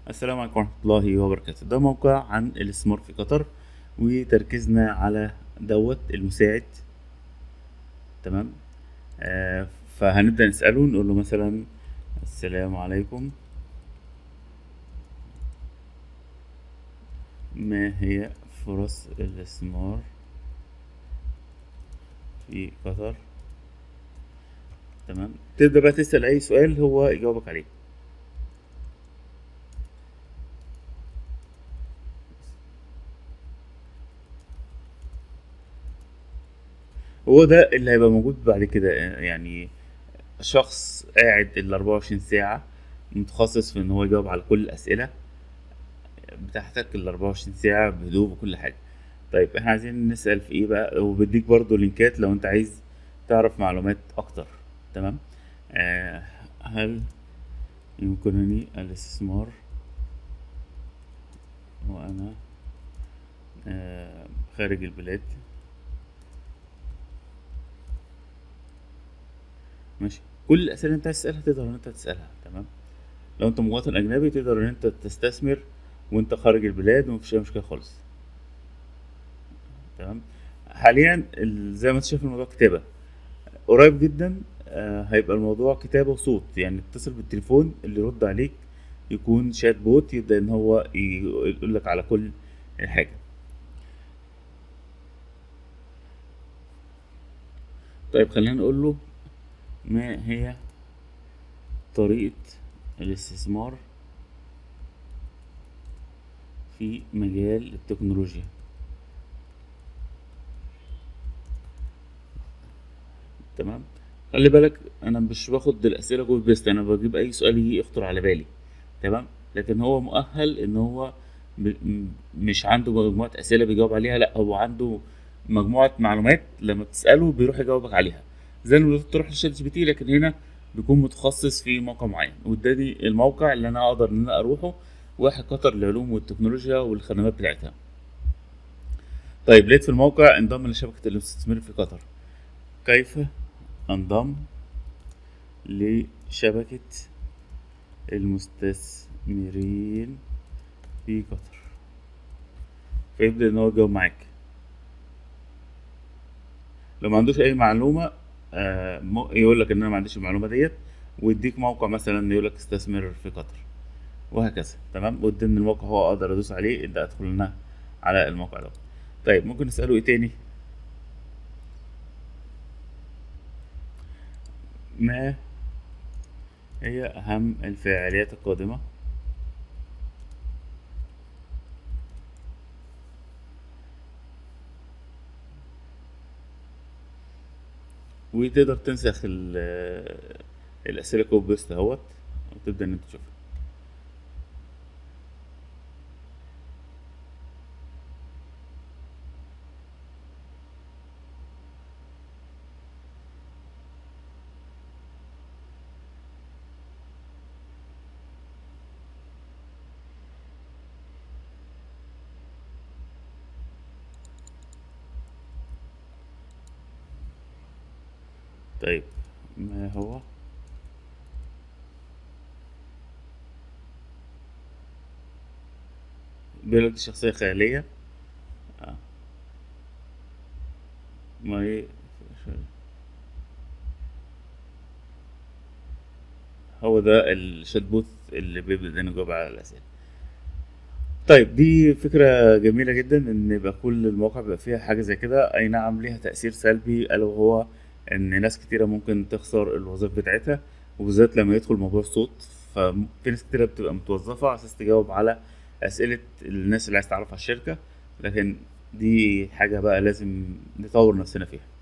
السلام عليكم ورحمة الله وبركاته ده موقع عن الاستثمار في قطر وتركيزنا على دوت المساعد تمام آه فهنبدأ نسأله نقول له مثلا السلام عليكم ما هي فرص الاستثمار في قطر تمام تبدأ بقى تسأل أي سؤال هو يجاوبك عليه هو ده اللي هيبقى موجود بعد كده يعني شخص قاعد ال 24 ساعة متخصص في ان هو يجاوب على كل الأسئلة بتاعتك ال 24 ساعة بهدوء وكل حاجة طيب احنا عايزين نسأل في ايه بقى وبديك برضو لينكات لو انت عايز تعرف معلومات اكتر تمام آه هل يمكنني الاستثمار وانا آه خارج البلاد ماشي كل الاسئله اللي انت عايز تسالها تقدر ان انت تسالها تمام لو انت مواطن اجنبي تقدر ان انت تستثمر وانت خارج البلاد ومفيش اي مشكله خالص تمام حاليا ال- زي ما انت شايف الموضوع كتابه قريب جدا آه، هيبقى الموضوع كتابه وصوت يعني اتصل بالتليفون اللي يرد عليك يكون شات بوت يبدا ان هو يقول لك على كل حاجه طيب خلينا نقول له ما هي طريقة الاستثمار في مجال التكنولوجيا تمام خلي بالك انا مش باخد الاسئله جوه بيست انا بجيب اي سؤال يجي يخطر على بالي تمام لكن هو مؤهل ان هو ب... م- مش عنده مجموعه اسئله بيجاوب عليها لا هو عنده مجموعه معلومات لما بتساله بيروح يجاوبك عليها زي ما تروح لشات جي بي تي لكن هنا بيكون متخصص في موقع معين واداني الموقع اللي انا اقدر ان انا اروحه واحد قطر للعلوم والتكنولوجيا والخدمات بتاعتها طيب لقيت في الموقع انضم لشبكة المستثمرين في قطر كيف انضم لشبكة المستثمرين في قطر فيبدأ ان هو يجاوب معاك لو ما عندوش اي معلومه آه، م- يقول لك ان انا ما عنديش المعلومه ديت ويديك موقع مثلا يقول لك استثمر في قطر وهكذا تمام قدام الموقع هو اقدر ادوس عليه ابدا ادخل لنا على الموقع ده طيب ممكن نساله ايه تاني ما هي اهم الفعاليات القادمه وتقدر تنسخ ال- الاسئله كوب بيست اهوت وتبدا ان انت تشوفها طيب ما هو بيقول لك دي شخصيه خياليه آه. ما هي هو ده الشات بوت اللي بيبدأ انه يجاوب على الأسئلة طيب دي فكرة جميلة جدا ان يبقى كل المواقع بيبقى فيها حاجة زي كده اي نعم ليها تأثير سلبي الا وهو ان ناس كتيرة ممكن تخسر الوظائف بتاعتها وبالذات لما يدخل موضوع الصوت ففي ناس كتيرة بتبقى متوظفة على اساس تجاوب على اسئلة الناس اللي عايز تعرف على الشركة لكن دي حاجة بقى لازم نطور نفسنا فيها